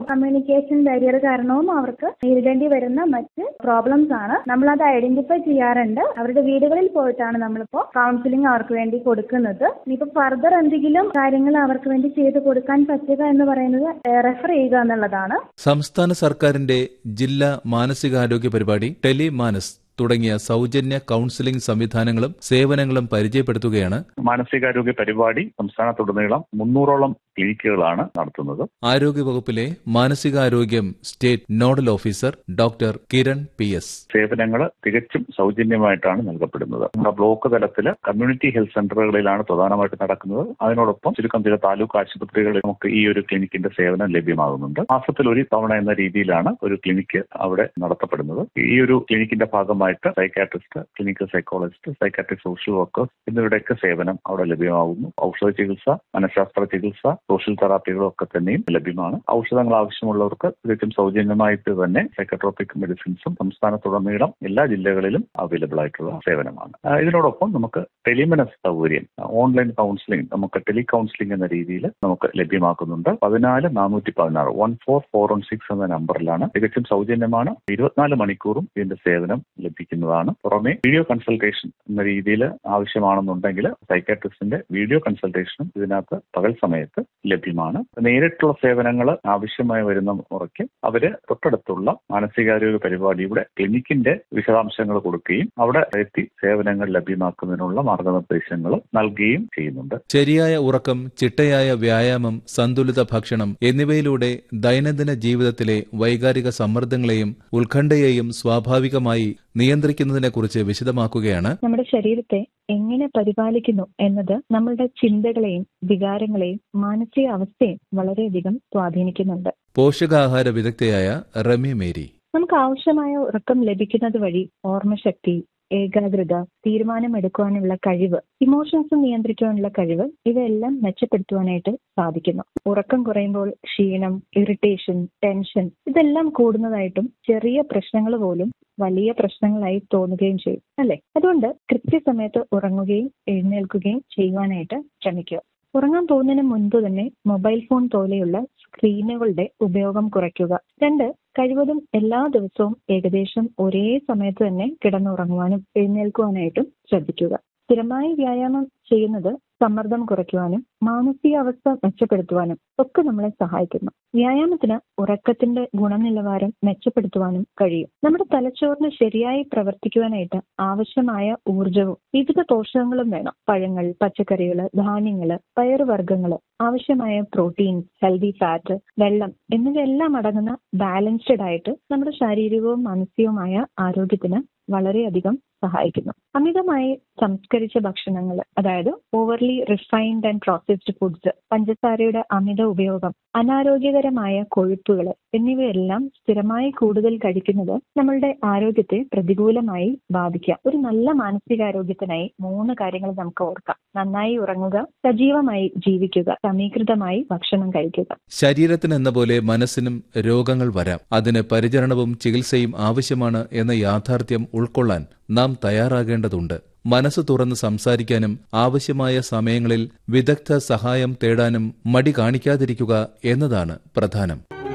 communication barrier കാരണവും അവർക്ക് നേരിടേണ്ടി വരുന്ന മറ്റ് പ്രോബ്ലംസ് ആണ് നമ്മൾ അത് ഐഡന്റിഫൈ ചെയ്യാറുണ്ട് അവരുടെ വീടുകളിൽ പോയിട്ടാണ് നമ്മളിപ്പോൾ കൗൺസിലിംഗ് അവർക്ക് വേണ്ടി കൊടുക്കുന്നത് ഇനിയിപ്പോൾ ഫർദർ എന്തെങ്കിലും കാര്യങ്ങൾ അവർക്ക് വേണ്ടി ചെയ്തു കൊടുക്കാൻ പറ്റുക എന്ന് പറയുന്നത് റെഫർ ചെയ്യുക എന്നുള്ളതാണ് സംസ്ഥാന സർക്കാരിന്റെ ജില്ലാ മാനസികാരോഗ്യ പരിപാടി ടെലിമാനസ് തുടങ്ങിയ സൗജന്യ കൌൺസിലിംഗ് സംവിധാനങ്ങളും സേവനങ്ങളും പരിചയപ്പെടുത്തുകയാണ് മാനസികാരോഗ്യ പരിപാടി സംസ്ഥാനത്തുടനീളം മുന്നൂറോളം ക്ലിനിക്കുകളാണ് നടത്തുന്നത് ആരോഗ്യവകുപ്പിലെ മാനസികാരോഗ്യം state nodal officer doctor Kiran P S സേവനങ്ങൾ തികച്ചും സൗജന്യമായിട്ടാണ് നൽകപ്പെടുന്നത് നമ്മുടെ ബ്ലോക്ക് തലത്തിൽ കമ്മ്യൂണിറ്റി ഹെൽത്ത് സെന്ററുകളിലാണ് പ്രധാനമായിട്ട് നടക്കുന്നത് അതിനോടൊപ്പം ചുരുക്കം ചില താലൂക്ക് ആശുപത്രികളിൽ നമുക്ക് ഈ ഒരു ക്ലിനിക്കിന്റെ സേവനം ലഭ്യമാകുന്നുണ്ട് മാസത്തിൽ ഒരു തവണ എന്ന രീതിയിലാണ് ഒരു ക്ലിനിക്ക് അവിടെ നടത്തപ്പെടുന്നത് ഈ ഒരു ക്ലിനിക്കിന്റെ ഭാഗമായിട്ട് psychiatrist clinical psychologist psychiatric social workers എന്നിവരുടെയൊക്കെ സേവനം അവിടെ ലഭ്യമാകുന്നു ഔഷധ ചികിത്സ മനഃശാസ്ത്ര ചികിത്സ സോഷ്യൽ തെറാപ്പികളും ഒക്കെ തന്നെയും ലഭ്യമാണ് ഔഷധങ്ങൾ ആവശ്യമുള്ളവർക്ക് തികച്ചും സൗജന്യമായിട്ട് തന്നെ സൈക്കട്രോപിക് മെഡിസിൻസും സംസ്ഥാനത്തുടനീളം എല്ലാ ജില്ലകളിലും അവൈലബിൾ ആയിട്ടുള്ള സേവനമാണ് ആ, ഇതിനോടൊപ്പം നമുക്ക് ടെലിമനസ് സൗകര്യം ഓൺലൈൻ കൗൺസിലിംഗ് നമുക്ക് ടെലി കൗൺസിലിംഗ് എന്ന രീതിയിൽ നമുക്ക് ലഭ്യമാക്കുന്നുണ്ട് പതിനാല് നാനൂറ്റി പതിനാറ് one four four one six എന്ന നമ്പറിലാണ് തികച്ചും സൗജന്യമാണ് ഇരുപത്തിനാല് മണിക്കൂറും ഇതിന്റെ സേവനം ലഭിക്കുന്നതാണ് പുറമെ വീഡിയോ കൺസൾട്ടേഷൻ എന്ന രീതിയിൽ ആവശ്യമാണെന്നുണ്ടെങ്കിൽ സൈക്കാട്രിസ്റ്റിന്റെ വീഡിയോ കൺസൾട്ടേഷനും ഇതിനകത്ത് പകൽ സമയത്ത് ലഭ്യമാണ് നേരിട്ടുള്ള സേവനങ്ങൾ ആവശ്യമായി വരുന്ന മുറയ്ക്ക് അവര് തൊട്ടടുത്തുള്ള മാനസികാരോഗ്യ പരിപാടിയുടെ ക്ലിനിക്കിന്റെ വിശദാംശങ്ങൾ കൊടുക്കുകയും അവിടെ എത്തി സേവനങ്ങൾ ലഭ്യമാക്കുന്നതിനുള്ള മാർഗനിർദ്ദേശങ്ങൾ നൽകുകയും ചെയ്യുന്നുണ്ട് ശരിയായ ഉറക്കം ചിട്ടയായ വ്യായാമം സന്തുലിത ഭക്ഷണം എന്നിവയിലൂടെ ദൈനംദിന ജീവിതത്തിലെ വൈകാരിക സമ്മർദ്ദങ്ങളെയും ഉത്കണ്ഠയെയും സ്വാഭാവികമായി നിയന്ത്രിക്കുന്നതിനെക്കുറിച്ച് വിശദമാക്കുകയാണ് നമ്മുടെ ശരീരത്തെ എങ്ങനെ പരിപാലിക്കുന്നു എന്നത് നമ്മളുടെ ചിന്തകളെയും വികാരങ്ങളെയും മാനസിക അവസ്ഥയും വളരെയധികം സ്വാധീനിക്കുന്നുണ്ട് പോഷകാഹാര വിദഗ്ധയായ റമി മേരി നമുക്ക് ആവശ്യമായ ഉറക്കം ലഭിക്കുന്നത് വഴി ഓർമ്മശക്തി ഏകാഗ്രത തീരുമാനമെടുക്കുവാനുള്ള കഴിവ് ഇമോഷൻസ് നിയന്ത്രിക്കുവാനുള്ള കഴിവ് ഇവയെല്ലാം മെച്ചപ്പെടുത്തുവാനായിട്ട് സാധിക്കുന്നു ഉറക്കം കുറയുമ്പോൾ ക്ഷീണം ഇറിറ്റേഷൻ ടെൻഷൻ ഇതെല്ലാം കൂടുന്നതായിട്ടും ചെറിയ പ്രശ്നങ്ങൾ പോലും വലിയ പ്രശ്നങ്ങളായി തോന്നുകയും ചെയ്യും അല്ലെ അതുകൊണ്ട് കൃത്യസമയത്ത് ഉറങ്ങുകയും എഴുന്നേൽക്കുകയും ചെയ്യുവാനായിട്ട് ശ്രമിക്കുക ഉറങ്ങാൻ പോകുന്നതിന് മുൻപ് തന്നെ മൊബൈൽ ഫോൺ പോലെയുള്ള സ്ക്രീനുകളുടെ ഉപയോഗം കുറയ്ക്കുക രണ്ട് കഴിവതും എല്ലാ ദിവസവും ഏകദേശം ഒരേ സമയത്ത് തന്നെ കിടന്നുറങ്ങുവാനും എഴുന്നേൽക്കുവാനായിട്ടും ശ്രദ്ധിക്കുക സ്ഥിരമായി വ്യായാമം ചെയ്യുന്നത് സമ്മർദ്ദം കുറയ്ക്കുവാനും മാനസികാവസ്ഥ മെച്ചപ്പെടുത്തുവാനും ഒക്കെ നമ്മളെ സഹായിക്കുന്നു വ്യായാമത്തിന് ഉറക്കത്തിന്റെ ഗുണനിലവാരം മെച്ചപ്പെടുത്തുവാനും കഴിയും നമ്മുടെ തലച്ചോറിന് ശരിയായി പ്രവർത്തിക്കുവാനായിട്ട് ആവശ്യമായ ഊർജവും വിവിധ പോഷകങ്ങളും വേണം പഴങ്ങൾ പച്ചക്കറികൾ ധാന്യങ്ങൾ പയറുവർഗ്ഗങ്ങൾ ആവശ്യമായ പ്രോട്ടീൻ ഹെൽതി ഫാറ്റ് വെള്ളം എന്നിവയെല്ലാം അടങ്ങുന്ന ബാലൻസ്ഡ് ഡയറ്റ് നമ്മുടെ ശാരീരികവും മാനസികവുമായ ആരോഗ്യത്തിന് വളരെയധികം സഹായിക്കുന്നു അമിതമായി സംസ്കരിച്ച ഭക്ഷണങ്ങൾ അതായത് overly refined and processed foods പഞ്ചസാരയുടെ അമിത ഉപയോഗം അനാരോഗ്യകരമായ കൊഴുപ്പുകൾ എന്നിവയെല്ലാം സ്ഥിരമായി കൂടുതൽ കഴിക്കുന്നത് നമ്മളുടെ ആരോഗ്യത്തെ പ്രതികൂലമായി ബാധിക്കാം ഒരു നല്ല മാനസികാരോഗ്യത്തിനായി മൂന്ന് കാര്യങ്ങൾ നമുക്ക് ഓർക്കാം നന്നായി ഉറങ്ങുക സജീവമായി ജീവിക്കുക സമീകൃതമായി ഭക്ഷണം കഴിക്കുക ശരീരത്തിനെന്ന പോലെ മനസ്സിനും രോഗങ്ങൾ വരാം അതിന് പരിചരണവും ചികിത്സയും ആവശ്യമാണ് എന്ന യാഥാർത്ഥ്യം ഉൾക്കൊള്ളാൻ നാം തയ്യാറാകേണ്ടതുണ്ട് മനസ്സ് തുറന്ന് സംസാരിക്കാനും ആവശ്യമായ സമയങ്ങളിൽ വിദഗ്ധ സഹായം തേടാനും മടി കാണിക്കാതിരിക്കുക എന്നതാണ് പ്രധാനം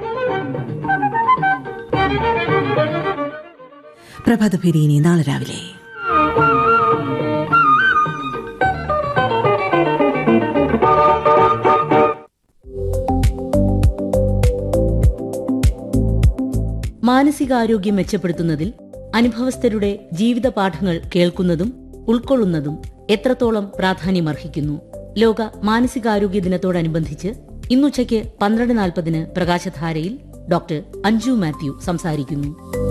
പ്രഭാതഭേരി ഇനി നാളെ രാവിലെ മാനസികാരോഗ്യം മെച്ചപ്പെടുത്തുന്നതിൽ അനുഭവസ്ഥരുടെ ജീവിത പാഠങ്ങൾ കേൾക്കുന്നതും ഉൾക്കൊള്ളുന്നതും എത്രത്തോളം പ്രാധാന്യമർഹിക്കുന്നു ലോക മാനസികാരോഗ്യ ദിനത്തോടനുബന്ധിച്ച് ഇന്നുച്ചയ്ക്ക് പന്ത്രണ്ട് നാൽപ്പതിന് പ്രകാശധാരയിൽ ഡോക്ടർ അഞ്ജു മാത്യു സംസാരിക്കുന്നു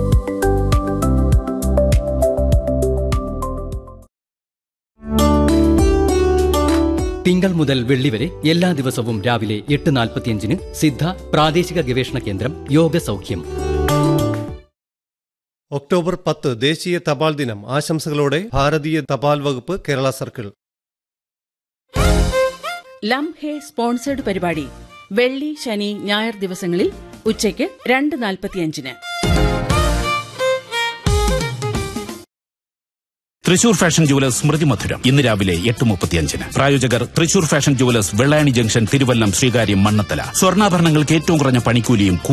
തിങ്കൾ മുതൽ വെള്ളി വരെ എല്ലാ ദിവസവും രാവിലെ എട്ട് നാൽപ്പത്തിയഞ്ചിന് സിദ്ധ പ്രാദേശിക ഗവേഷണ കേന്ദ്രം യോഗ സൗഖ്യം ഒക്ടോബർ പത്ത് ദേശീയ തപാൽ ദിനം ആശംസകളോടെ ഭാരതീയ തപാൽ വകുപ്പ് കേരള സർക്കിൾ ലം ഹേ സ്പോൺസേഡ് പരിപാടി വെള്ളി ശനി ഞായർ ദിവസങ്ങളിൽ ഉച്ചയ്ക്ക് രണ്ട് നാൽപ്പത്തിയഞ്ചിന് തൃശൂർ ഫാഷൻ ജുവലേഴ്സ് സ്മൃതി മധുരം ഇന്ന് രാവിലെ എട്ട് മുപ്പത്തിയഞ്ചിന് പ്രായോജകർ Thrissur fashion jewellers Vellayani junction Thiruvallam Sreekaryam Mannathala സ്വർണ്ണാഭരണങ്ങൾക്ക് ഏറ്റവും കുറഞ്ഞ പണിക്കൂലിയും